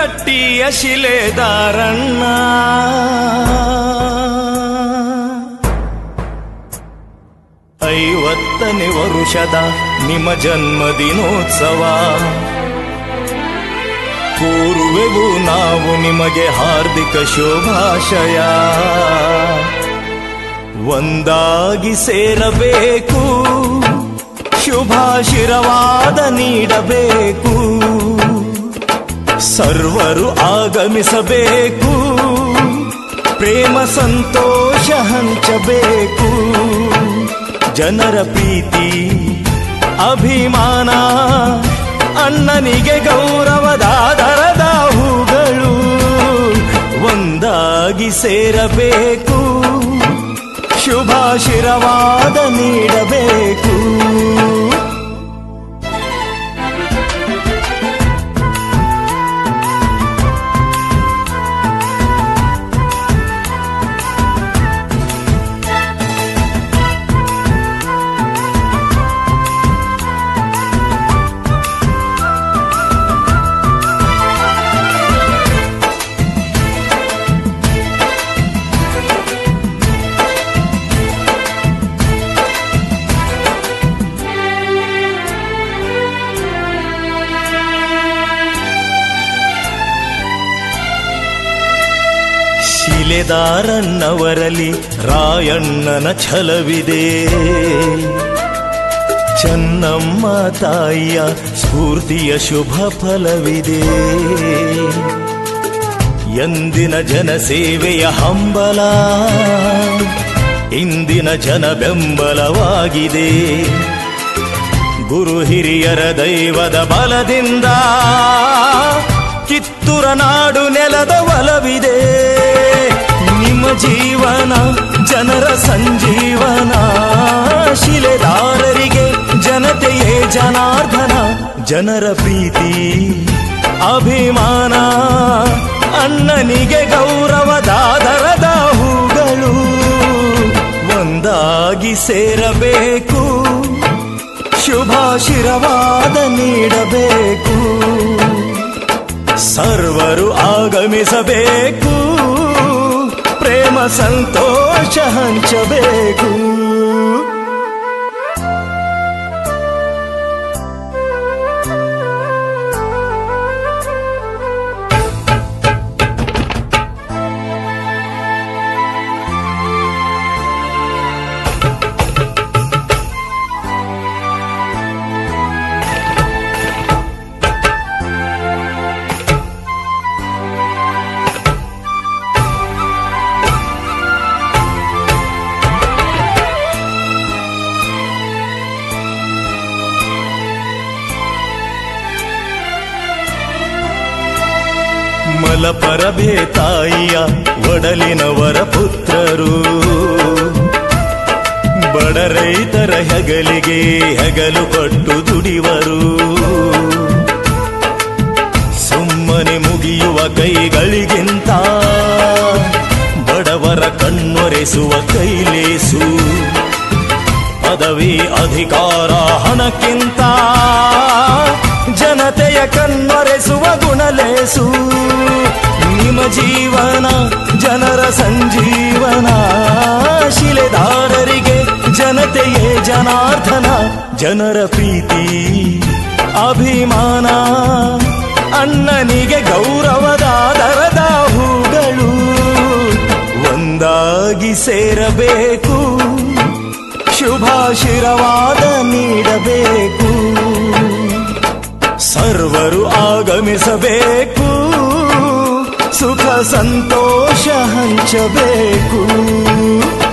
ಗಟ್ಟಿಯ ಶಿಲೆದಾರಣ್ಣ ಐವತ್ತನೇ ವರುಷದ ನಿಮ್ಮ ಜನ್ಮ ದಿನೋತ್ಸವ ಕೋರುವೆವು ನಾವು ನಿಮಗೆ ಹಾರ್ದಿಕ ಶುಭಾಶಯ ಒಂದಾಗಿ ಸೇರಬೇಕು ಶುಭಾಶಿರವಾದ ನೀಡಬೇಕು ಸರ್ವರು ಆಗಮಿಸಬೇಕು ಪ್ರೇಮ ಸಂತೋಷ ಹಂಚಬೇಕು ಜನರ ಪ್ರೀತಿ ಅಭಿಮಾನ ಅಣ್ಣನಿಗೆ ಗೌರವದಾದರದ ಹೂಗಳು ಒಂದಾಗಿ ಸೇರಬೇಕು ಶುಭಾಶಿರವಾದ ನೀಡಬೇಕು ಶಿಲೆದಾರಣ್ಣವರಲ್ಲಿ ರಾಯಣ್ಣನ ಛಲವಿದೆ ಚೆನ್ನಮ್ಮ ತಾಯಿಯ ಸ್ಫೂರ್ತಿಯ ಶುಭ ಫಲವಿದೆ ಎಂದಿನ ಜನಸೇವೆಯ ಹಂಬಲ ಇಂದಿನ ಜನ ಬೆಂಬಲವಾಗಿದೆ ಗುರು ಹಿರಿಯರ ದೈವದ ಬಲದಿಂದ ಕಿತ್ತೂರ ನಾಡು ನೆಲದ ಒಲವಿದೆ ನಿಮ್ಮ ಜೀವನ ಜನರ ಸಂಜೀವನ ಶಿಲೆದಾರರಿಗೆ ಜನತೆಯೇ ಜನಾರ್ದನ ಜನರ ಪ್ರೀತಿ ಅಭಿಮಾನ ಅಣ್ಣನಿಗೆ ಗೌರವದಾದರದ ಹೂಗಳು ಒಂದಾಗಿ ಸೇರಬೇಕು ಶುಭಾಶಿರವಾದ ನೀಡಬೇಕು ಸರ್ವರು ಆಗಮಿಸಬೇಕು ಪ್ರೇಮ ಸಂತೋಷ ಹಂಚಬೇಕು ಮಲಪರಭೆ ತಾಯಿಯ ಒಡಲಿನವರ ಪುತ್ರರು ಬಡ ರೈತರ ಹೆಗಲಿಗೆ ಹೆಗಲು ಕೊಟ್ಟು ದುಡಿವರು ಸುಮ್ಮನೆ ಮುಗಿಯುವ ಕೈಗಳಿಗಿಂತ ಬಡವರ ಕಣ್ಣೊರೆಸುವ ಕೈಲೇಸು ಪದವಿ ಅಧಿಕಾರ ಹಣಕ್ಕಿಂತ ಜನತೆಯ ಕಣ್ಣೊರೆಸುವ ಗುಣಲೇಸು ನಿಮ್ಮ ಜೀವನ ಜನರ ಸಂಜೀವನ ಶಿಲೆದಾರರಿಗೆ ಜನತೆಯೇ ಜನಾರ್ದನ ಜನರ ಪ್ರೀತಿ ಅಭಿಮಾನ ಅಣ್ಣನಿಗೆ ಗೌರವದಾದರದ ಹೂಗಳು ಒಂದಾಗಿ ಸೇರಬೇಕು ಶುಭಾಶಿರವಾದ ನೀಡಬೇಕು ಸರ್ವರು ಆಗಮಿಸಬೇಕು ಸುಖ ಸಂತೋಷ ಹಂಚಬೇಕು